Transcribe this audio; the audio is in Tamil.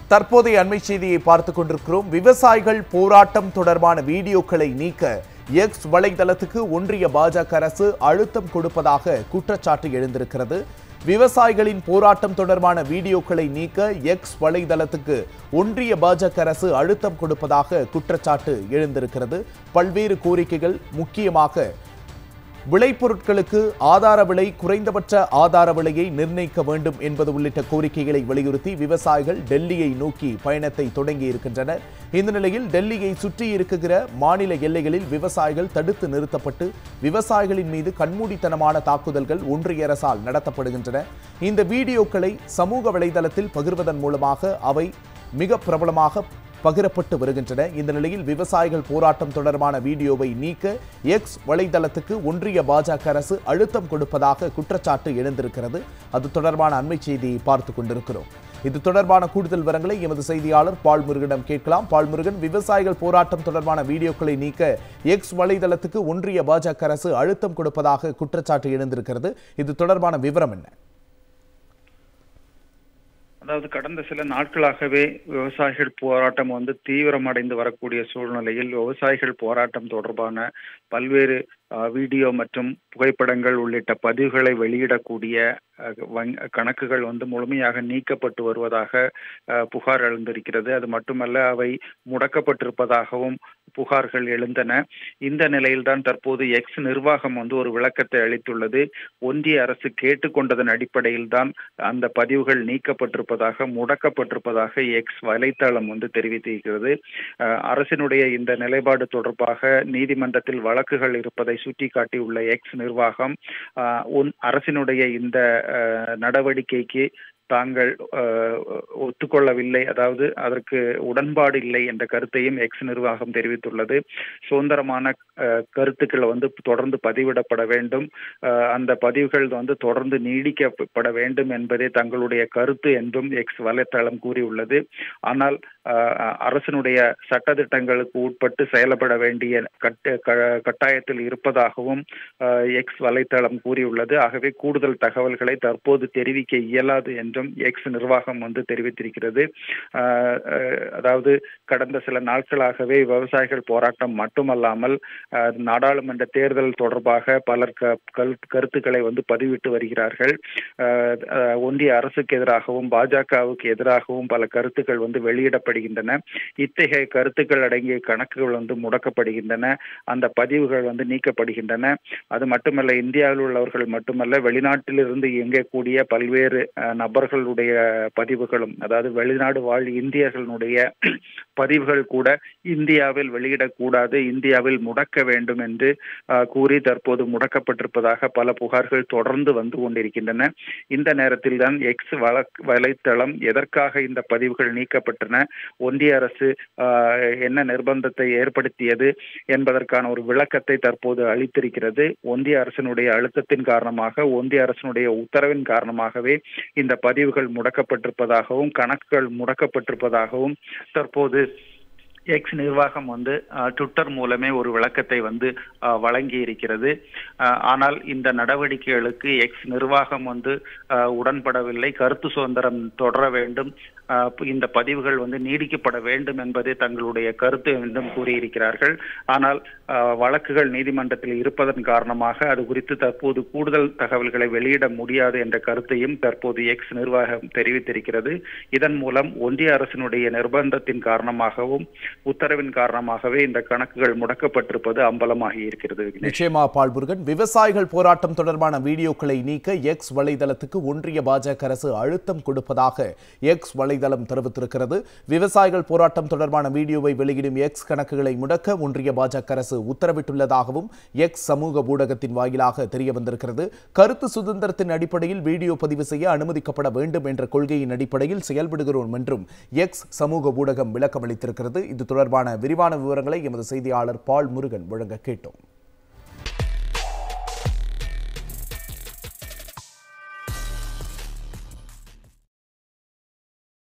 தற்போதைய அண்மை செய்தியை பார்த்துக் கொண்டிருக்கிறோம் விவசாயிகள் போராட்டம் தொடர்பான வீடியோக்களை நீக்க எக்ஸ் வலைதளத்துக்கு ஒன்றிய பாஜக அரசு அழுத்தம் கொடுப்பதாக குற்றச்சாட்டு எழுந்திருக்கிறது விவசாயிகளின் போராட்டம் தொடர்பான வீடியோக்களை நீக்க எக்ஸ் வலைதளத்துக்கு ஒன்றிய பாஜக அரசு அழுத்தம் கொடுப்பதாக குற்றச்சாட்டு எழுந்திருக்கிறது பல்வேறு கோரிக்கைகள் முக்கியமாக விளைபொருட்களுக்கு ஆதார விலை குறைந்தபட்ச ஆதார விலையை நிர்ணயிக்க வேண்டும் என்பது உள்ளிட்ட கோரிக்கைகளை வலியுறுத்தி விவசாயிகள் டெல்லியை நோக்கி பயணத்தை தொடங்கி இருக்கின்றனர் இந்த நிலையில் டெல்லியை சுற்றி இருக்குகிற மாநில எல்லைகளில் விவசாயிகள் தடுத்து நிறுத்தப்பட்டு விவசாயிகளின் மீது கண்மூடித்தனமான தாக்குதல்கள் ஒன்றிய அரசால் நடத்தப்படுகின்றன இந்த வீடியோக்களை சமூக வலைதளத்தில் பகிர்வதன் மூலமாக அவை மிக பிரபலமாக பகிரப்பட்டு வருகின்றன இந்த நிலையில் விவசாயிகள் போராட்டம் தொடர்பான வீடியோவை நீக்க எக்ஸ் வலைதளத்துக்கு ஒன்றிய பாஜக அரசு அழுத்தம் கொடுப்பதாக குற்றச்சாட்டு எழுந்திருக்கிறது அது தொடர்பான அண்மை செய்தியை பார்த்து கொண்டிருக்கிறோம் இது தொடர்பான கூடுதல் விவரங்களை எமது செய்தியாளர் பால் முருகனிடம் கேட்கலாம் பால் முருகன் விவசாயிகள் போராட்டம் தொடர்பான வீடியோக்களை நீக்க எக்ஸ் வலைதளத்துக்கு ஒன்றிய பாஜக அரசு அழுத்தம் கொடுப்பதாக குற்றச்சாட்டு எழுந்திருக்கிறது இது தொடர்பான விவரம் என்ன அதாவது கடந்த சில நாட்களாகவே விவசாயிகள் போராட்டம் வந்து தீவிரமடைந்து வரக்கூடிய சூழ்நிலையில் விவசாயிகள் போராட்டம் தொடர்பான பல்வேறு அஹ், வீடியோ மற்றும் புகைப்படங்கள் உள்ளிட்ட பதிவுகளை வெளியிடக்கூடிய அஹ், வங்- கணக்குகள் வந்து முழுமையாக நீக்கப்பட்டு வருவதாக அஹ், புகார் எழுந்திருக்கிறது அது மட்டுமல்ல அவை முடக்கப்பட்டிருப்பதாகவும் புகார்கள் எழுந்தன இந்த நிலையில்தான் தற்போது எக்ஸ் நிர்வாகம் வந்து ஒரு விளக்கத்தை அளித்துள்ளது ஒன்றிய அரசு கேட்டுக்கொண்டதன் அடிப்படையில் தான் அந்த பதிவுகள் நீக்கப்பட்டிருப்பதாக முடக்கப்பட்டிருப்பதாக எக்ஸ் வலைத்தளம் வந்து தெரிவித்திருக்கிறது அஹ், அரசினுடைய இந்த நிலைப்பாடு தொடர்பாக நீதிமன்றத்தில் வழக்குகள் இருப்பதை சுட்டிக்காட்டியுள்ள எக்ஸ் நிர்வாகம் அஹ், உன் அரசினுடைய இந்த அஹ், நடவடிக்கைக்கு தாங்கள் அஹ், ஒத்துக்கொள்ளவில்லை அதாவது அதற்கு உடன்பாடு இல்லை என்ற கருத்தையும் எக்ஸ் நிர்வாகம் தெரிவித்துள்ளது சுதந்திரமான அஹ், கருத்துக்கள் வந்து தொடர்ந்து பதிவிடப்பட வேண்டும் அஹ், அந்த பதிவுகள் வந்து தொடர்ந்து நீடிக்கப்பட வேண்டும் என்பதே தங்களுடைய கருத்து என்றும் எக்ஸ் வலைத்தளம் கூறியுள்ளது ஆனால் அஹ், அரசினுடைய சட்டதிட்டங்களுக்கு உட்பட்டு செயல்பட வேண்டிய கட்ட க- கட்டாயத்தில் இருப்பதாகவும் அஹ், எக்ஸ் வலைத்தளம் கூறியுள்ளது ஆகவே கூடுதல் தகவல்களை தற்போது தெரிவிக்க இயலாது என்றும் எக்ஸ் நிர்வாகம் வந்து தெரிவித்திருக்கிறது அஹ், அஹ், அதாவது கடந்த சில நாட்களாகவே விவசாயிகள் போராட்டம் மட்டுமல்லாமல் அஹ், நாடாளுமன்ற தேர்தல் தொடர்பாக பலர் க- கல்- கருத்துக்களை வந்து பதிவிட்டு வருகிறார்கள் அஹ், அஹ், ஒன்றிய அரசுக்கு எதிராகவும் பாஜகவுக்கு எதிராகவும் பல கருத்துக்கள் வந்து வெளியிடப்படுகின்றன இத்தகைய கருத்துக்கள் அடங்கிய கணக்குகள் வந்து முடக்கப்படுகின்றன அந்த பதிவுகள் வந்து நீக்கப்படுகின்றன அது மட்டுமல்ல இந்தியாவில் உள்ளவர்கள் மட்டுமல்ல வெளிநாட்டிலிருந்து இயங்கக்கூடிய பல்வேறு அஹ், நபர்களுடைய பதிவுகளும் அதாவது வெளிநாடு வாழ் இந்தியர்களுடைய பதிவுகள் கூட இந்தியாவில் வெளியிடக்கூடாது இந்தியாவில் முடக்க வேண்டும் என்று அஹ், கூறி தற்போது முடக்கப்பட்டிருப்பதாக பல புகார்கள் தொடர்ந்து வந்து கொண்டிருக்கின்றன இந்த நேரத்தில் தான் எக்ஸ் வழக் வலைத்தளம் எதற்காக இந்த பதிவுகள் நீக்கப்பட்டன ஒன்றிய அரசு அஹ், என்ன நிர்பந்தத்தை ஏற்படுத்தியது என்பதற்கான ஒரு விளக்கத்தை தற்போது அளித்திருக்கிறது ஒன்றிய அரசினுடைய அழுத்தத்தின் காரணமாக ஒன்றிய அரசினுடைய உத்தரவின் காரணமாகவே இந்த பதிவுகள் முடக்கப்பட்டிருப்பதாகவும் கணக்குகள் முடக்கப்பட்டிருப்பதாகவும் தற்போது எக்ஸ் நிர்வாகம் வந்து அஹ், ட்விட்டர் மூலமே ஒரு விளக்கத்தை வந்து அஹ், வழங்கி இருக்கிறது அஹ், ஆனால் இந்த நடவடிக்கைகளுக்கு எக்ஸ் நிர்வாகம் வந்து அஹ், உடன்படவில்லை கருத்து சுதந்திரம் தொடர வேண்டும் அஹ், இந்த பதிவுகள் வந்து நீடிக்கப்பட வேண்டும் என்பதே தங்களுடைய கருத்து என்றும் கூறியிருக்கிறார்கள் ஆனால் அஹ், வழக்குகள் நீதிமன்றத்தில் இருப்பதன் காரணமாக அது குறித்து தற்போது கூடுதல் தகவல்களை வெளியிட முடியாது என்ற கருத்தையும் தற்போது எக்ஸ் நிர்வாகம் தெரிவித்திருக்கிறது இதன் மூலம் ஒன்றிய அரசினுடைய நிர்பந்தத்தின் காரணமாகவும் உத்தரவின் காரணமாகவே இந்த கணக்குகள் முடக்கப்பட்டிருப்பது அம்பலமாகி இருக்கிறது விக்னேஷ். நிச்சயமா பால் முருகன் விவசாயிகள் போராட்டம் தொடர்பான வீடியோக்களை நீக்க எக்ஸ் வலைதளத்துக்கு ஒன்றிய பாஜக அரசு அழுத்தம் கொடுப்பதாக எக்ஸ் வலைதளம் தெரிவித்திருக்கிறது விவசாயிகள் போராட்டம் தொடர்பான வீடியோவை வெளியிடும் எக்ஸ் கணக்குகளை முடக்க ஒன்றிய பாஜக அரசு உத்தரவிட்டுள்ளதாகவும் எக்ஸ் சமூக ஊடகத்தின் வாயிலாக தெரிய வந்திருக்கிறது கருத்து சுதந்திரத்தின் அடிப்படையில் வீடியோ பதிவு செய்ய அனுமதிக்கப்பட வேண்டும் என்ற கொள்கையின் அடிப்படையில் செயல்படுகிறோம் என்றும் எக்ஸ் சமூக ஊடகம் விளக்கமளித்திருக்கிறது இது தொடர்பான விரிவான விவரங்களை எமது செய்தியாளர் பால் முருகன் வழங்க கேட்டோம்